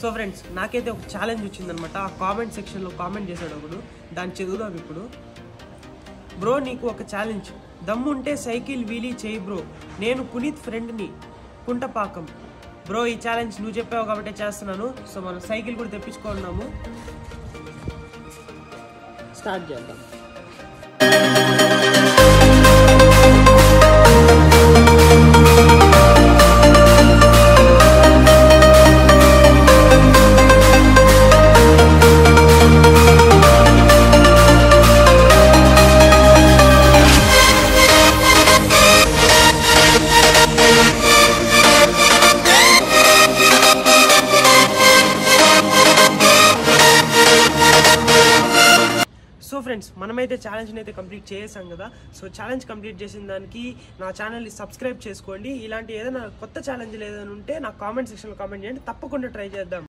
so friends నాకైతే ఒక challenge వచ్చిందనమాట ఆ కామెంట్ సెక్షన్లో కామెంట్ చేశాడు ఒకడు దాన్ని చదువుదాం ఇప్పుడు బ్రో నీకు ఒక ఛాలెంజ్ దమ్ముంటే సైకిల్ వీలీ చేయి బ్రో నేను పునీత్ ఫ్రెండ్ని కుంటపాకం బ్రో ఈ ఛాలెంజ్ నువ్వు చెప్పావు కాబట్టి చేస్తున్నాను సో మనం సైకిల్ కూడా తెప్పించుకున్నాము స్టార్ట్ చేద్దాం సో ఫ్రెండ్స్ మనమైతే ఛాలెంజ్ని అయితే కంప్లీట్ చేసాం కదా సో ఛాలెంజ్ కంప్లీట్ చేసిన దానికి నా ఛానల్ని సబ్స్క్రైబ్ చేసుకోండి ఇలాంటి ఏదైనా కొత్త ఛాలెంజ్ ఏదైనా ఉంటే నా కామెంట్ సెక్షన్లో కామెంట్ చేయండి తప్పకుండా ట్రై చేద్దాం